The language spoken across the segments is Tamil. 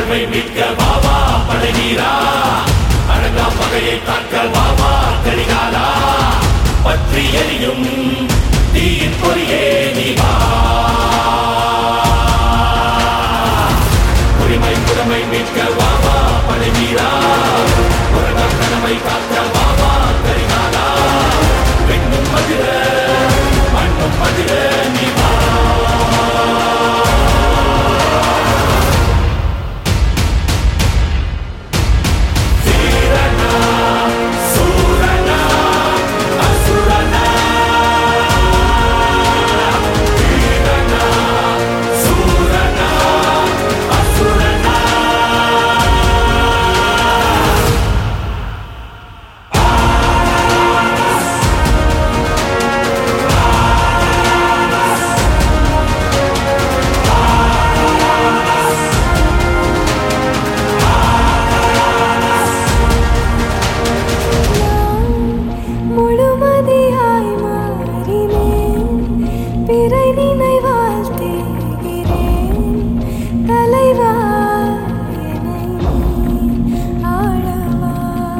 உணர்வை மீட்க வாவா பழகீரா அழகா பகையை தாக்க வாவா கரிகாலா பற்றி எரியும் தீயின் பொறியே நீ வா உரிமை புறமை மீட்க வாவா பழகீரா உலக கனவை காக்க வாவா கரிகாலா பெண்ணும் மதிர மண்ணும் மதிர நீ வா தீரனா சூரனா அசுரனா தீரனா சூரனா அசுரனா முழுமதியாய் மாறினேன் பிறை நினைவால் தேகிறேன் தலைவா என்னை நீ ஆளவா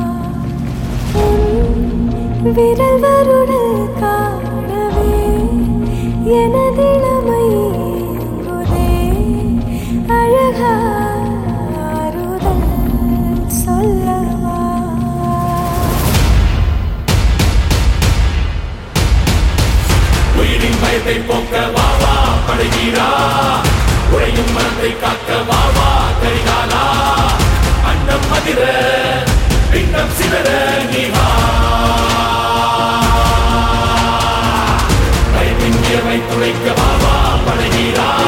உன் விரல் வருடு காணவே எனதிளமை ஏங்குதே அழகா ஆறுதல் சொல்லவா உயிரின் பயத்தை போக்க வாவா பழகீரா உழையும் மனத்தை காக்க வாவா கரிகாலா அண்டம் மதிர பிண்டம் சிதற நீ வா கைவின் வியர்வை துளைக்க வாவா பழகீரா